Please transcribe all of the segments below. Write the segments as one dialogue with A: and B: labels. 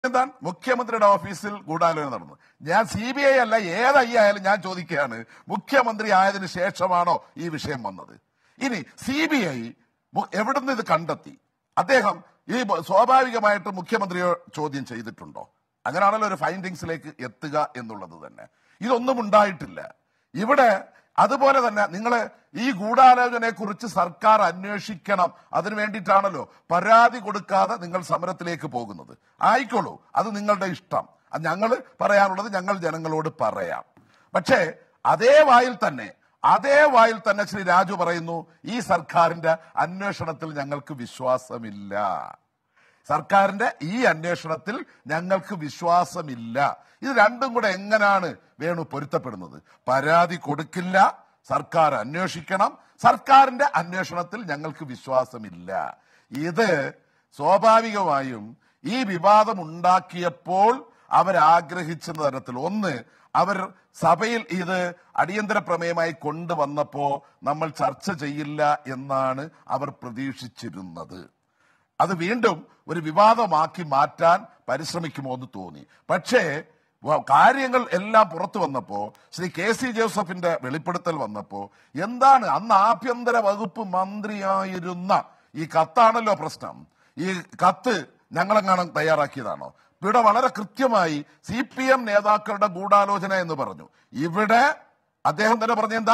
A: എന്താണ് മുഖ്യമന്ത്രിയുടെ ഓഫീസിൽ ഗൂഢാലോചന നടന്നു ഞാൻ സി ബി ഐ അല്ല ഏത് ഐ ആയാലും ഞാൻ ചോദിക്കുകയാണ് മുഖ്യമന്ത്രി ആയതിനു ശേഷമാണോ ഈ വിഷയം വന്നത് ഇനി സി ബി ഐ എവിടുന്ന് ഇത് കണ്ടെത്തി അദ്ദേഹം ഈ ബ- സ്വാഭാവികമായിട്ട് മുഖ്യമന്ത്രിയെ ചോദ്യം ചെയ്തിട്ടുണ്ടോ അങ്ങനെയാണല്ലോ ഒരു ഫൈൻഡിങ്സിലേക്ക് എത്തുക എന്നുള്ളത് തന്നെ ഇതൊന്നും ഉണ്ടായിട്ടില്ല ഇവിടെ അതുപോലെ തന്നെ നിങ്ങൾ ഈ ഗൂഢാലോചനയെ കുറിച്ച് സർക്കാർ അന്വേഷിക്കണം അതിനു വേണ്ടിയിട്ടാണല്ലോ പരാതി കൊടുക്കാതെ നിങ്ങൾ സമരത്തിലേക്ക് പോകുന്നത് ആയിക്കോളൂ അത് നിങ്ങളുടെ ഇഷ്ടം അത് ഞങ്ങൾ പറയാനുള്ളത് ഞങ്ങൾ ജനങ്ങളോട് പറയാം പക്ഷേ അതേ വായിൽ തന്നെ അതേ വായിൽ തന്നെ ശ്രീ രാജു പറയുന്നു ഈ സർക്കാരിന്റെ അന്വേഷണത്തിൽ ഞങ്ങൾക്ക് വിശ്വാസമില്ല സർക്കാരിന്റെ ഈ അന്വേഷണത്തിൽ ഞങ്ങൾക്ക് വിശ്വാസമില്ല ഇത് രണ്ടും കൂടെ എങ്ങനെയാണ് വേണു പൊരുത്തപ്പെടുന്നത് പരാതി കൊടുക്കില്ല സർക്കാർ അന്വേഷിക്കണം സർക്കാരിന്റെ അന്വേഷണത്തിൽ ഞങ്ങൾക്ക് വിശ്വാസമില്ല ഇത് സ്വാഭാവികമായും ഈ വിവാദം ഉണ്ടാക്കിയപ്പോൾ അവരാഗ്രഹിച്ച തരത്തിൽ ഒന്ന് അവർ സഭയിൽ ഇത് അടിയന്തര പ്രമേയമായി കൊണ്ടുവന്നപ്പോ നമ്മൾ ചർച്ച ചെയ്യില്ല എന്നാണ് അവർ പ്രതീക്ഷിച്ചിരുന്നത് അത് വീണ്ടും ഒരു വിവാദമാക്കി മാറ്റാൻ പരിശ്രമിക്കുമോ എന്ന് തോന്നി പക്ഷേ വ- കാര്യങ്ങൾ എല്ലാം പുറത്തു വന്നപ്പോ ശ്രീ കെ സി ജോസഫിന്റെ വെളിപ്പെടുത്തൽ വന്നപ്പോ എന്താണ് അന്ന് ആഭ്യന്തര വകുപ്പ് മന്ത്രിയായിരുന്ന ഈ കത്താണല്ലോ പ്രശ്നം ഈ കത്ത് ഞങ്ങളെങ്ങാനും തയ്യാറാക്കിയതാണോ ഇവിടെ വളരെ കൃത്യമായി സി പി എം നേതാക്കളുടെ ഗൂഢാലോചന എന്ന് പറഞ്ഞു ഇവിടെ അദ്ദേഹം തന്നെ പറഞ്ഞ എന്താ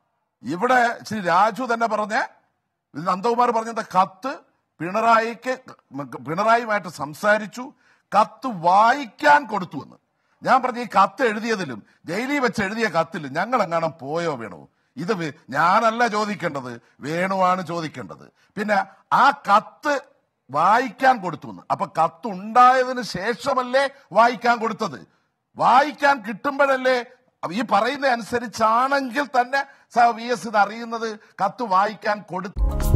A: ഇവിടെ ശ്രീ രാജു തന്നെ പറഞ്ഞ ഇത് നന്ദകുമാർ പറഞ്ഞത് കത്ത് പിണറായിക്ക് പിണറായിയുമായിട്ട് സംസാരിച്ചു കത്ത് വായിക്കാൻ കൊടുത്തു എന്ന് ഞാൻ പറഞ്ഞ ഈ കത്ത് എഴുതിയതിലും ജയിലിൽ വെച്ച് എഴുതിയ കത്തിൽ ഞങ്ങൾ എങ്ങാനും പോയോ വേണു ഇത് വേ- ഞാനല്ല ചോദിക്കേണ്ടത് വേണുവാണ് ചോദിക്കേണ്ടത് പിന്നെ ആ കത്ത് വായിക്കാൻ കൊടുത്തു എന്ന് അപ്പൊ കത്ത് ഉണ്ടായതിന് ശേഷമല്ലേ വായിക്കാൻ കൊടുത്തത് വായിക്കാൻ കിട്ടുമ്പോഴല്ലേ ഈ പറയുന്ന അനുസരിച്ചാണെങ്കിൽ തന്നെ സ വി എസ് ഇത് അറിയുന്നത് കത്ത് വായിക്കാൻ കൊടുത്തു